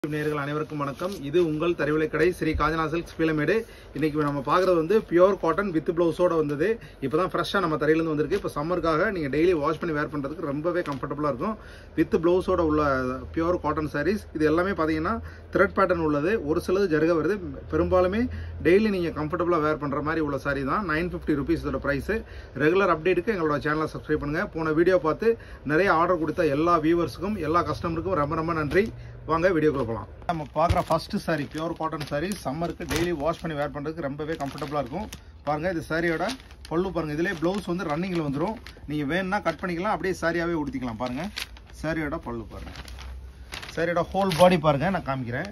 நேயர்கள் அனைவருக்கும் வணக்கம் இது உங்கள் தறிவிலை கடை ஸ்ரீ காஞ்சனா சில்க்ஸ் பீலமேடு இன்னைக்கு நம்ம பார்க்குறது வந்து பியூர் காட்டன் வித் ப்ளவுஸோட வந்தது இப்போ தான் ஃப்ரெஷ்ஷாக நம்ம தறியிலேருந்து வந்திருக்கு இப்போ சம்மருக்காக நீங்கள் டெய்லி வாஷ் பண்ணி வேர் பண்ணுறதுக்கு ரொம்பவே கம்ஃபர்டபுளாக இருக்கும் வித் ப்ளவுஸோட உள்ள பியூர் காட்டன் சாரீஸ் இது எல்லாமே பார்த்தீங்கன்னா த்ரெட் பேட்டர்ன் உள்ளது ஒரு சிலது ஜருக வருது பெரும்பாலுமே டெய்லி நீங்கள் கம்ஃபர்டபுளாக வேர் பண்ணுற மாதிரி உள்ள சாரி தான் நைன் ஃபிஃப்டி ருபீஸ் இதோட ப்ரைஸு ரெகுலர் அப்டேட்டுக்கு எங்களோட சேனலை சப்ஸ்கிரைப் பண்ணுங்கள் போன வீடியோ பார்த்து நிறைய ஆர்டர் கொடுத்த எல்லா வியூவர்ஸுக்கும் எல்லா கஸ்டமருக்கும் ரொம்ப ரொம்ப நன்றி வாங்க வீடியோக்குள்ள போகலாம் நம்ம பார்க்குற first sari pure cotton sari சம்மருக்கு டெய்லி வாஷ் பண்ணி வேர் பண்ணுறதுக்கு ரொம்பவே கம்ஃபர்டபுளாக இருக்கும் பாருங்கள் இது சாரியோட பல்லு பாருங்கள் இதிலே ப்ளவுஸ் வந்து ரன்னிங்கில் வந்துடும் நீங்கள் வேணும்னா கட் பண்ணிக்கலாம் அப்படியே சாரியாகவே உடுத்திக்கலாம் பாருங்கள் சாரியோட பல்லு பாருங்கள் சாரியோட ஹோல் பாடி பாருங்கள் நான் காமிக்கிறேன்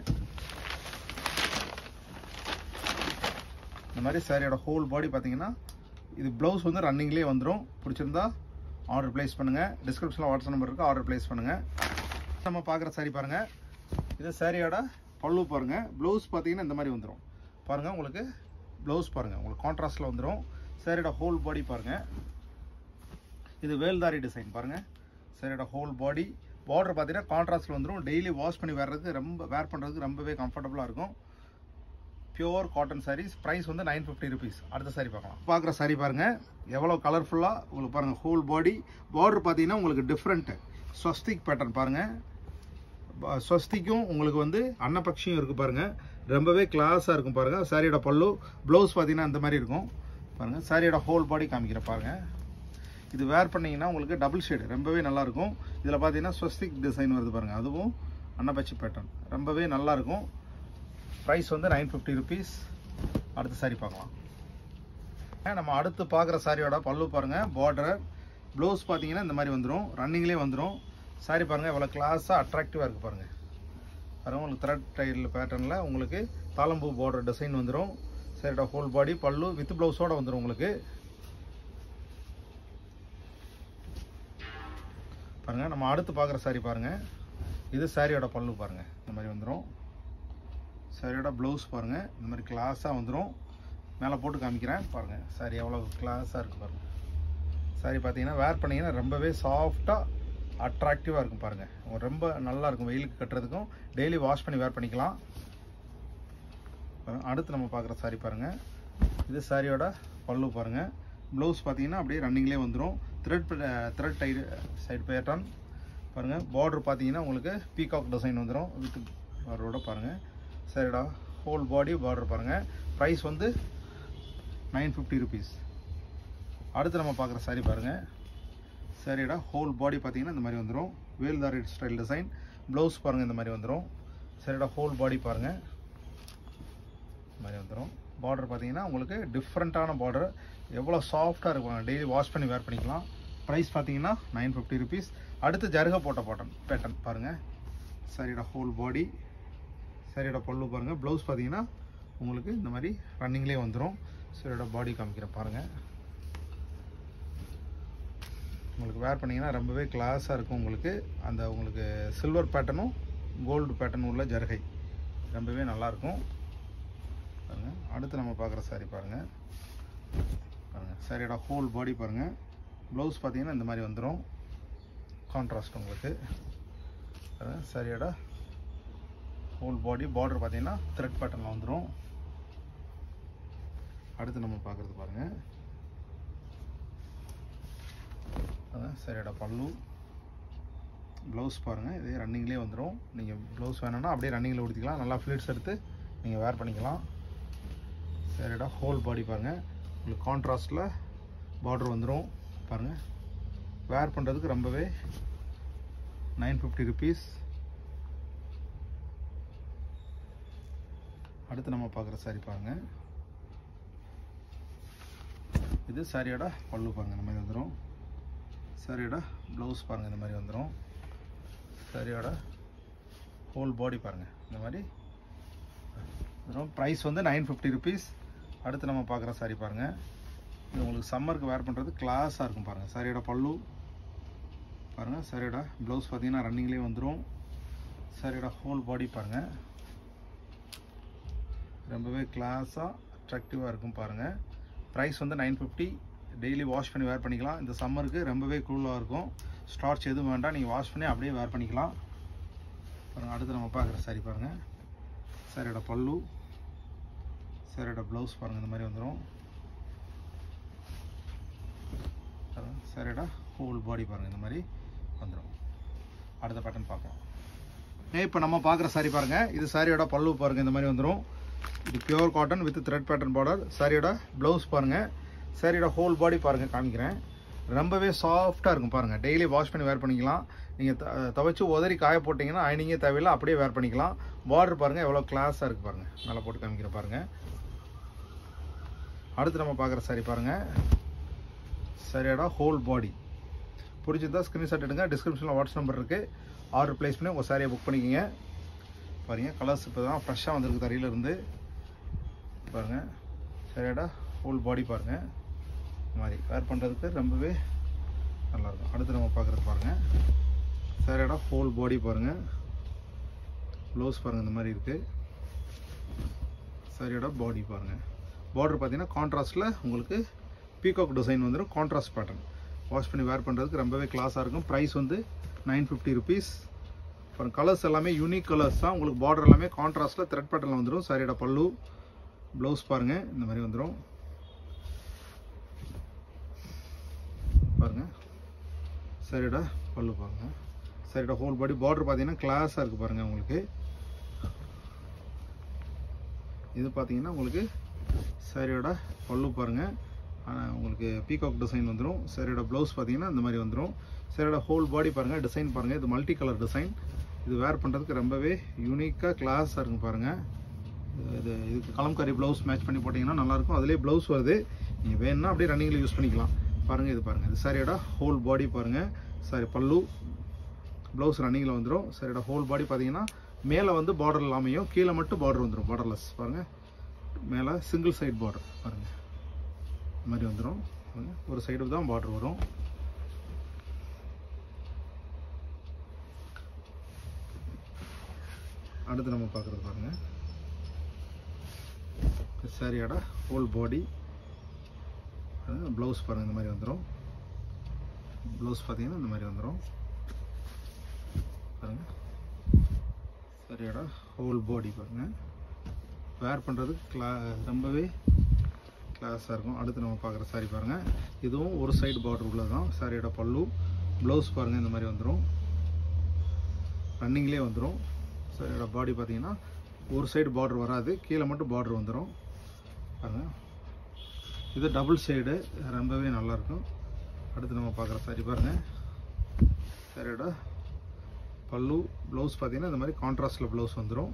இந்த மாதிரி சாரியோட ஹோல் பாடி பார்த்தீங்கன்னா இது ப்ளவுஸ் வந்து ரன்னிங்லேயே வந்துடும் பிடிச்சிருந்தா ஆர்டர் ப்ளேஸ் பண்ணுங்கள் டிஸ்கிரிப்ஷனில் வாட்ஸ்அப் நம்பர் இருக்குது ஆர்டர் ப்ளேஸ் பண்ணுங்கள் நம்ம பார்க்குற சாரி பாருங்கள் இது சாரியோட பல்லு பாருங்கள் ப்ளவுஸ் பார்த்தீங்கன்னா இந்த மாதிரி வந்துடும் பாருங்கள் உங்களுக்கு ப்ளவுஸ் பாருங்கள் உங்களுக்கு கான்ட்ராஸ்டில் வந்துடும் சாரியோட ஹோல் பாடி பாருங்கள் இது வேல்தாரி டிசைன் பாருங்கள் சாரியோட ஹோல் பாடி பார்டர் பார்த்தீங்கன்னா கான்ட்ராஸ்டில் வந்துடும் டெய்லி வாஷ் பண்ணி வர்றதுக்கு ரொம்ப வேர் பண்ணுறதுக்கு ரொம்பவே கம்ஃபர்டபுளாக இருக்கும் பியூர் காட்டன் சாரீஸ் ப்ரைஸ் வந்து நைன் ஃபிஃப்டி ருபீஸ் அடுத்த சாரி பார்க்கலாம் பார்க்குற சாரி பாருங்கள் எவ்வளோ கலர்ஃபுல்லாக உங்களுக்கு பாருங்கள் ஹோல் பாடி பார்டர் பார்த்தீங்கன்னா உங்களுக்கு டிஃப்ரெண்ட்டு ஸ்வஸ்திக் பேட்டர்ன் பாருங்கள் ப- ஸ்வஸ்திக்கும் உங்களுக்கு வந்து அன்னபக்ஷியும் இருக்குது பாருங்கள் ரொம்பவே கிளாஸாக இருக்கும் பாருங்கள் சாரியோட பல்லு ப்ளவுஸ் பார்த்தீங்கன்னா இந்த மாதிரி இருக்கும் பாருங்கள் சாரியோட ஹோல் பாடி காமிக்கிற பாருங்கள் இது வேர் பண்ணீங்கன்னா உங்களுக்கு டபுள் ஷேடு ரொம்பவே நல்லா இருக்கும் இதில் பார்த்தீங்கன்னா ஸ்வஸ்திக் டிசைன் வருது பாருங்கள் அதுவும் அன்னபட்சி பேட்டர்ன் ரொம்பவே நல்லா இருக்கும் ப்ரைஸ் வந்து நைன் ஃபிஃப்டி ருபீஸ் அடுத்த சாரி பார்க்கலாம் ஆ, நம்ம அடுத்து பார்க்குற சாரியோட பல்லு பாருங்கள் பார்டர் ப்ளவுஸ் பார்த்தீங்கன்னா இந்த மாதிரி வந்துடும் ரன்னிங்லேயே வந்துடும் சாரி பாருங்கள் எவ்வளோ கிளாஸாக அட்ராக்டிவாக இருக்குது பாருங்கள் பாருங்கள் உங்களுக்கு த்ரெட் டைல் பேட்டர்னில் உங்களுக்கு தாளம்பூ பார்டர் டிசைன் வந்துடும் சாரியோட ஹோல் பாடி பல்லு வித் ப்ளவுஸோட வந்துடும் உங்களுக்கு பாருங்கள் நம்ம அடுத்து பார்க்குற சாரி பாருங்கள் இது சாரியோட பல்லு பாருங்கள் இந்த மாதிரி வந்துடும் சாரியோட ப்ளவுஸ் பாருங்கள் இந்த மாதிரி கிளாஸாக வந்துடும் மேலே போட்டு காமிக்கிறேன் பாருங்கள் சாரி எவ்வளோ கிளாஸாக இருக்குது பாருங்கள் சாரி பார்த்தீங்கன்னா வேர் பண்ணீங்கன்னா ரொம்பவே சாஃப்டாக அட்ராக்டிவாக இருக்கும் பாருங்கள் ரொம்ப நல்லா இருக்கும் வெயிலுக்கு கட்டுறதுக்கும் டெய்லி வாஷ் பண்ணி வேர் பண்ணிக்கலாம் பாருங்க, அடுத்து நம்ம பார்க்குற சாரி பாருங்கள் இது சாரியோட பல்லு பாருங்கள் ப்ளவுஸ் பார்த்தீங்கன்னா அப்படியே ரன்னிங்லேயே வந்துடும் thread thread tied side pattern பாருங்கள் பார்டர் பார்த்தீங்கன்னா உங்களுக்கு பீகாக் டிசைன் வந்துடும் வித் பார்டரோட பாருங்கள் சரிடா ஹோல் பாடி பார்டர் பாருங்கள் ப்ரைஸ் வந்து நைன் ஃபிஃப்டி ருபீஸ் அடுத்து நம்ம பார்க்குற சாரி பாருங்கள் சாரியோட ஹோல் பாடி பார்த்தீங்கன்னா இந்த மாதிரி வந்துடும் வேல்தாரி ஸ்டைல் டிசைன் ப்ளவுஸ் பாருங்கள் இந்த மாதிரி வந்துடும் சாரியோட ஹோல் பாடி பாருங்கள் இந்த மாதிரி வந்துடும் பார்டர் பார்த்தீங்கன்னா உங்களுக்கு டிஃப்ரெண்ட்டான பார்டர் எவ்வளோ சாஃப்டாக இருக்கும் டெய்லி வாஷ் பண்ணி வேர் பண்ணிக்கலாம் ப்ரைஸ் பார்த்தீங்கன்னா நைன் ஃபிஃப்டி ருபீஸ் அடுத்து ஜருக போட்ட பாட்டன் பேட்டர்ன் பாருங்கள் சாரியோட ஹோல் பாடி சாரியோட பல்லு பாருங்கள் ப்ளவுஸ் பார்த்தீங்கன்னா உங்களுக்கு இந்த மாதிரி ரன்னிங்லேயே வந்துடும் சாரியோட பாடி காமிக்கிறேன் பாருங்கள் உங்களுக்கு வேர் பண்ணிங்கன்னா ரொம்பவே கிளாஸாக இருக்கும் உங்களுக்கு அந்த உங்களுக்கு சில்வர் பேட்டர்னும் கோல்டு பேட்டர்னும் உள்ள ஜருகை ரொம்பவே நல்லாயிருக்கும் பாருங்கள் அடுத்து நம்ம பார்க்குற சாரி பாருங்கள் பாருங்கள் சாரியோட ஹோல் பாடி பாருங்கள் ப்ளவுஸ் பார்த்தீங்கன்னா இந்த மாதிரி வந்துடும் கான்ட்ராஸ்ட் உங்களுக்கு பாருங்கள் சாரியோட ஹோல் பாடி பார்டர் பார்த்தீங்கன்னா த்ரெட் பேட்டர்னில் வந்துடும் அடுத்து நம்ம பார்க்குறது பாருங்கள் அதான் சரியோட பல்லு ப்ளவுஸ் பாருங்கள் இதே ரன்னிங்லேயே வந்துடும் நீங்கள் ப்ளவுஸ் வேணும்னா அப்படியே ரன்னிங்கில் உடுத்திக்கலாம் நல்லா ஃப்ளீட்ஸ் எடுத்து நீங்கள் வேர் பண்ணிக்கலாம் சரிடா ஹோல் பாடி பாருங்கள் உங்களுக்கு கான்ட்ராஸ்டில் பார்டர் வந்துடும் பாருங்கள் வேர் பண்ணுறதுக்கு ரொம்பவே நைன் ஃபிஃப்டி ருபீஸ் அடுத்து நம்ம பார்க்குற சாரி பாருங்கள் இது சாரியோட பல்லு பாருங்கள் இந்த மாதிரி வந்துடும் சாரியோட ப்ளவுஸ் பாருங்கள் இந்த மாதிரி வந்துடும் சாரியோட ஹோல் பாடி பாருங்கள் இந்த மாதிரி வரும் ப்ரைஸ் வந்து நைன் ஃபிஃப்டி ருபீஸ் அடுத்து நம்ம பார்க்குற சாரி பாருங்கள் இது உங்களுக்கு சம்மருக்கு வேர் பண்ணுறது கிளாஸாக இருக்கும் பாருங்கள் சாரியோட பல்லு பாருங்கள் சாரியோட ப்ளவுஸ் பார்த்தீங்கன்னா ரன்னிங்லேயே வந்துடும் சாரியோட ஹோல் பாடி பாருங்கள் ரொம்பவே கிளாஸாக அட்ராக்டிவாக இருக்கும் பாருங்கள் ப்ரைஸ் வந்து நைன் ஃபிஃப்டி டெய்லி வாஷ் பண்ணி வேர் பண்ணிக்கலாம் இந்த சம்மருக்கு ரொம்பவே கூலாக இருக்கும் ஸ்டார்ச் எதுவும் வேண்டாம் நீங்கள் வாஷ் பண்ணி அப்படியே வேர் பண்ணிக்கலாம் பாருங்க அடுத்து நம்ம பார்க்குற சாரி பாருங்கள் சாரியோட பல்லு சாரியோட ப்ளவுஸ் பாருங்கள் இந்த மாதிரி வந்துடும் சாரியோட ஹோல் பாடி பாருங்கள் இந்த மாதிரி வந்துடும் அடுத்த பேட்டர்ன் பார்க்கலாம் இப்போ நம்ம பார்க்குற சாரி பாருங்கள் இது சாரியோட பல்லு பாருங்கள் இந்த மாதிரி வந்துடும் இது pure cotton with thread pattern border சாரியோட ப்ளவுஸ் பாருங்கள் சாரியோட ஹோல் பாடி பாருங்கள் காமிக்கிறேன் ரொம்பவே சாஃப்டாக இருக்கும் பாருங்கள் டெய்லி வாஷ் பண்ணி வேர் பண்ணிக்கலாம் நீங்கள் த துவைச்சி உதறி காய போட்டிங்கன்னா அயனிங்கே தேவையில்லை அப்படியே வேர் பண்ணிக்கலாம் பார்டர் பாருங்கள் எவ்வளோ கிளாஸாக இருக்குது பாருங்கள் நல்லா போட்டு காமிக்கிறேன் பாருங்கள் அடுத்து நம்ம பார்க்குற சாரி பாருங்கள் சரியாடா ஹோல் பாடி பிடிச்சிருந்தா ஸ்க்ரீன்ஷாட் எடுங்க டிஸ்கிரிப்ஷனில் வாட்ஸ்அப் நம்பர் இருக்குது ஆர்டர் ப்ளேஸ் பண்ணி உங்கள் சாரியை புக் பண்ணிக்கோங்க பாருங்கள் கலர்ஸ் இப்போ தான் ஃப்ரெஷ்ஷாக வந்திருக்கு தரையிலேருந்து பாருங்கள் சரியாடா ஹோல் பாடி பாருங்கள் இந்த மாதிரி வேர் பண்ணுறதுக்கு ரொம்பவே நல்லாயிருக்கும் அடுத்து நம்ம பார்க்குறது பாருங்கள் சரியாடா ஹோல் பாடி பாருங்கள் ப்ளவுஸ் பாருங்கள் இந்த மாதிரி இருக்குது சரியோட பாடி பாருங்கள் பார்டர் பார்த்தீங்கன்னா கான்ட்ராஸ்ட்டில் உங்களுக்கு பீகாக் டிசைன் வந்துடும் கான்ட்ராஸ்ட் பேட்டர்ன் வாஷ் பண்ணி வேர் பண்ணுறதுக்கு ரொம்பவே கிளாஸாக இருக்கும் ப்ரைஸ் வந்து நைன் ஃபிஃப்டி ருபீஸ் அப்புறம் கலர்ஸ் எல்லாமே யூனிக் கலர்ஸ் தான் உங்களுக்கு பார்டர் எல்லாமே கான்ட்ராஸ்ட்டில் த்ரெட் பேட்டர்னில் வந்துடும் சாரியோட பல்லு ப்ளவுஸ் பாருங்கள் இந்த மாதிரி வந்துடும் பாருங்கள் சரியோட பல்லு பாருங்கள் சரியோட ஹோல் பாடி பார்டர் பார்த்தீங்கன்னா கிளாஸாக இருக்குது பாருங்கள் உங்களுக்கு இது பார்த்தீங்கன்னா உங்களுக்கு சாரியோட பல்லு பாருங்கள் உங்களுக்கு பீகாக் டிசைன் வந்துடும் சாரியோட ப்ளவுஸ் பார்த்தீங்கன்னா இந்த மாதிரி வந்துடும் சாரியோட ஹோல் பாடி பாருங்கள் டிசைன் பாருங்கள் இது மல்டி கலர் டிசைன் இது வேர் பண்ணுறதுக்கு ரொம்பவே யூனிக்காக கிளாஸாக இருக்கும் பாருங்கள் இது இதுக்கு கலம்காரி ப்ளவுஸ் மேட்ச் பண்ணி போட்டிங்கன்னா நல்லாயிருக்கும் அதுலேயே ப்ளவுஸ் வருது நீங்கள் வேணும்னா அப்படியே ரன்னிங்கில் யூஸ் பண்ணிக்கலாம் பாருங்கள் இது பாருங்கள் இது சாரியோட ஹோல் பாடி பாருங்கள் சாரி பல்லு ப்ளவுஸ் ரன்னிங்கில் வந்துடும் சாரியோட ஹோல் பாடி பார்த்தீங்கன்னா மேலே வந்து பார்டர் இல்லாமையும் கீழே மட்டும் பார்டர் வந்துடும் பார்டர்லெஸ் பாருங்கள் மேலே சிங்கிள் சைடு பார்டர் பாருங்கள் இந்த மாதிரி வந்துடும் ஒரு சைடு தான் பார்டர் வரும் அடுத்து நம்ம பார்க்குறது பாருங்கள் சாரியோட ஹோல் பாடி ப்ளவுஸ் பாருங்கள் இந்த மாதிரி வந்துடும் ப்ளவுஸ் பார்த்தீங்கன்னா இந்த மாதிரி வந்துடும் பாருங்கள் சரியாடா ஹோல் பாடி பாருங்கள் வேர் பண்ணுறதுக்கு கிளா ரொம்பவே கிளாஸாக இருக்கும் அடுத்து நம்ம பார்க்குற சாரி பாருங்கள் இதுவும் ஒரு சைடு பார்டர் உள்ளது தான் சாரியோட பல்லு ப்ளவுஸ் பாருங்கள் இந்த மாதிரி வந்துடும் ரன்னிங்லேயே வந்துடும் சாரியோட பாடி பார்த்தீங்கன்னா ஒரு சைடு பார்டர் வராது கீழே மட்டும் பார்டர் வந்துடும் பாருங்கள் இது டபுள் சைடு ரொம்பவே நல்லாயிருக்கும் அடுத்து நம்ம பார்க்குற சாரி பாருங்கள் சாரியோட பல்லு ப்ளவுஸ் பார்த்தீங்கன்னா இந்த மாதிரி கான்ட்ராஸ்டில் ப்ளவுஸ் வந்துடும்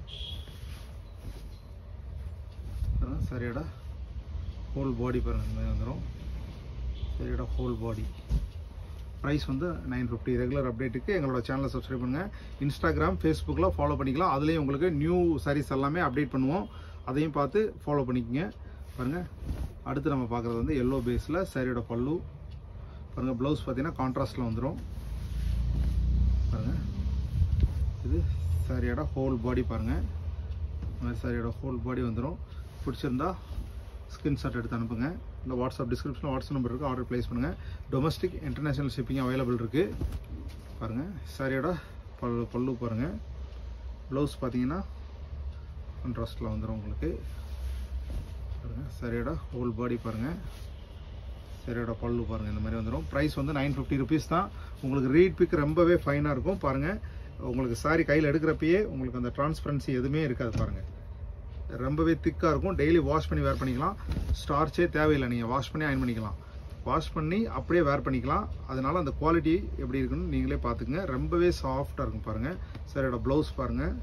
சரியோட ஹோல் பாடி பாருங்கள் இந்த மாதிரி வந்துடும் சரியோட ஹோல் பாடி ப்ரைஸ் வந்து நைன் ஃபிஃப்டி ரெகுலர் அப்டேட்டுக்கு எங்களோட சேனலை சப்ஸ்கிரைப் பண்ணுங்கள் இன்ஸ்டாகிராம் ஃபேஸ்புக்கில் ஃபாலோ பண்ணிக்கலாம் அதுலேயும் உங்களுக்கு நியூ சாரீஸ் எல்லாமே அப்டேட் பண்ணுவோம் அதையும் பார்த்து ஃபாலோ பண்ணிக்கோங்க பாருங்கள் அடுத்து நம்ம பார்க்குறது வந்து எல்லோ பேஸில் சாரியோட பல்லு பாருங்கள் ப்ளவுஸ் பார்த்தீங்கன்னா கான்ட்ராஸ்டில் வந்துடும் பாருங்கள் இது சாரியோட ஹோல் பாடி பாருங்கள் இந்த மாதிரி சாரியோட ஹோல் பாடி வந்துடும் பிடிச்சிருந்தா ஸ்க்ரீன்ஷாட் எடுத்து அனுப்புங்க இந்த வாட்ஸ்அப் டிஸ்கிரிப்ஷனில் வாட்ஸ்அப் நம்பர் இருக்குது ஆர்டர் ப்ளேஸ் பண்ணுங்கள் டொமஸ்டிக் இன்டர்நேஷ்னல் ஷிப்பிங் அவைலபிள் இருக்குது பாருங்கள் சாரியோட பல்லு பல்லு பாருங்கள் ப்ளவுஸ் பார்த்தீங்கன்னா கான்ட்ராஸ்டில் வந்துடும் உங்களுக்கு பாருங்கள் சாரியோட ஹோல் பாடி பாருங்கள் சரியோட பல்லு பாருங்கள் இந்த மாதிரி வந்துடும் ப்ரைஸ் வந்து நைன் ஃபிஃப்டி ருபீஸ் தான் உங்களுக்கு ரீட் பிக் ரொம்பவே ஃபைனாக இருக்கும் பாருங்கள் உங்களுக்கு சாரி கையில் எடுக்கிறப்பயே உங்களுக்கு அந்த டிரான்ஸ்பரன்சி எதுவுமே இருக்காது பாருங்கள் ரொம்பவே திக்காக இருக்கும் டெய்லி வாஷ் பண்ணி வேர் பண்ணிக்கலாம் ஸ்டார்ச்சே தேவையில்லை நீங்கள் வாஷ் பண்ணி அயன் பண்ணிக்கலாம் வாஷ் பண்ணி அப்படியே வேர் பண்ணிக்கலாம் அதனால அந்த குவாலிட்டி எப்படி இருக்குன்னு நீங்களே பார்த்துக்குங்க ரொம்பவே சாஃப்டாக இருக்கும் பாருங்கள் சாரியோட ப்ளவுஸ் பாருங்கள்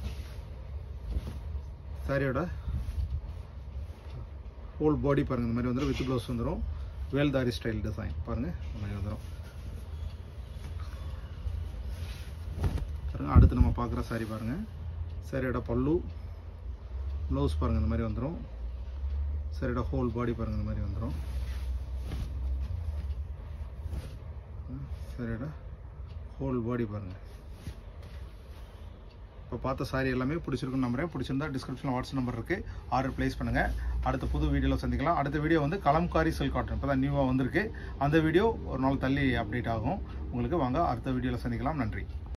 சாரியோட ஹோல் பாடி பாருங்கள் இந்த மாதிரி வந்துடும் வித் ப்ளவுஸ் வந்துடும் வேல்தாரி ஸ்டைல் டிசைன் பாருங்கள் இந்த மாதிரி வந்துடும் பாருங்கள் அடுத்து நம்ம பார்க்குற சாரி பாருங்கள் சாரியோட பல்லு ப்ளவுஸ் பாருங்கள் இந்த மாதிரி வந்துடும் சாரியோட ஹோல் பாடி பாருங்கள் இந்த மாதிரி வந்துடும் சாரியோட ஹோல் பாடி பாருங்கள் இப்போ பார்த்த சாரி எல்லாமே பிடிச்சிருக்குன்னு நம்புறேன் பிடிச்சிருந்தா டிஸ்கிரிப்ஷனில் வாட்ஸ்அப் நம்பர் இருக்குது ஆர்டர் ப்ளேஸ் பண்ணுங்கள் அடுத்த புது வீடியோவில் சந்திக்கலாம் அடுத்த வீடியோ வந்து கலம்காரி சில்க் காட்டன் இப்போ தான் நியூவாக வந்திருக்கு அந்த வீடியோ ஒரு நாள் தள்ளி அப்டேட் ஆகும் உங்களுக்கு வாங்க அடுத்த வீடியோவில் சந்திக்கலாம் நன்றி